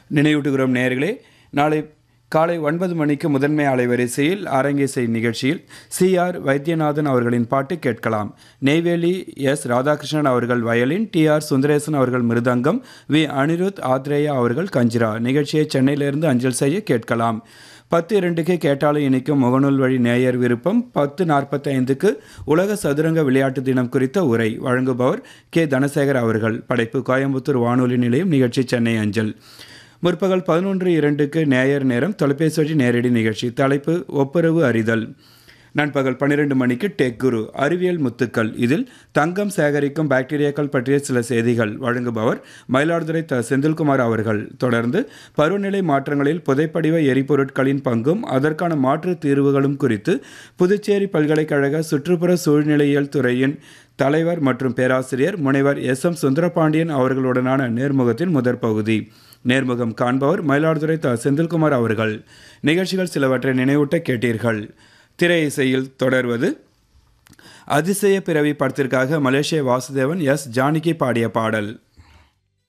நினைவூட்டுகிறோம் நேயர்களே நாளை காலை ஒன்பது மணிக்கு முதன்மை அலைவரிசையில் அரங்கேசை நிகழ்ச்சியில் சி ஆர் வைத்தியநாதன் அவர்களின் பாட்டு கேட்கலாம் நெய்வேலி எஸ் ராதாகிருஷ்ணன் அவர்கள் வயலின் டி ஆர் சுந்தரேசன் அவர்கள் மிருதங்கம் வி அனிருத் ஆத்ரேயா அவர்கள் கஞ்சிரா நிகழ்ச்சியை சென்னையிலிருந்து அஞ்சல் செய்ய கேட்கலாம் பத்து இரண்டுக்கு கேட்டாலும் இணைக்கும் முகநூல் வழி நேயர் விருப்பம் பத்து நாற்பத்தைந்துக்கு உலக சதுரங்க விளையாட்டு தினம் குறித்த உரை வழங்குபவர் கே தனசேகர் அவர்கள் படைப்பு கோயம்புத்தூர் வானொலி நிலையம் நிகழ்ச்சி சென்னை அஞ்சல் முற்பகல் பதினொன்று இரண்டுக்கு நேயர் நேரம் தொலைபேசி வழி நேரடி நிகழ்ச்சி தலைப்பு ஒப்புரவு அறிதல் நண்பகல் பன்னிரெண்டு மணிக்கு டெக் குரு அறிவியல் முத்துக்கள் இதில் தங்கம் சேகரிக்கும் பாக்டீரியாக்கள் பற்றிய சில செய்திகள் வழங்குபவர் மயிலாடுதுறை த செந்தில்குமார் அவர்கள் தொடர்ந்து பருவநிலை மாற்றங்களில் புதைப்படிவ எரிபொருட்களின் பங்கும் அதற்கான மாற்று தீர்வுகளும் குறித்து புதுச்சேரி பல்கலைக்கழக சுற்றுப்புற சூழ்நிலையியல் துறையின் தலைவர் மற்றும் பேராசிரியர் முனைவர் எஸ் எம் சுந்தரபாண்டியன் அவர்களுடனான நேர்முகத்தின் முதற் பகுதி நேர்முகம் காண்பவர் மயிலாடுதுறை த செந்தில்குமார் அவர்கள் நிகழ்ச்சிகள் சிலவற்றை நினைவூட்ட கேட்டீர்கள் திரை இசையில் தொடர்வது அதிசய பிறவி படத்திற்காக மலேசிய வாசுதேவன் எஸ் ஜானகி பாடிய பாடல்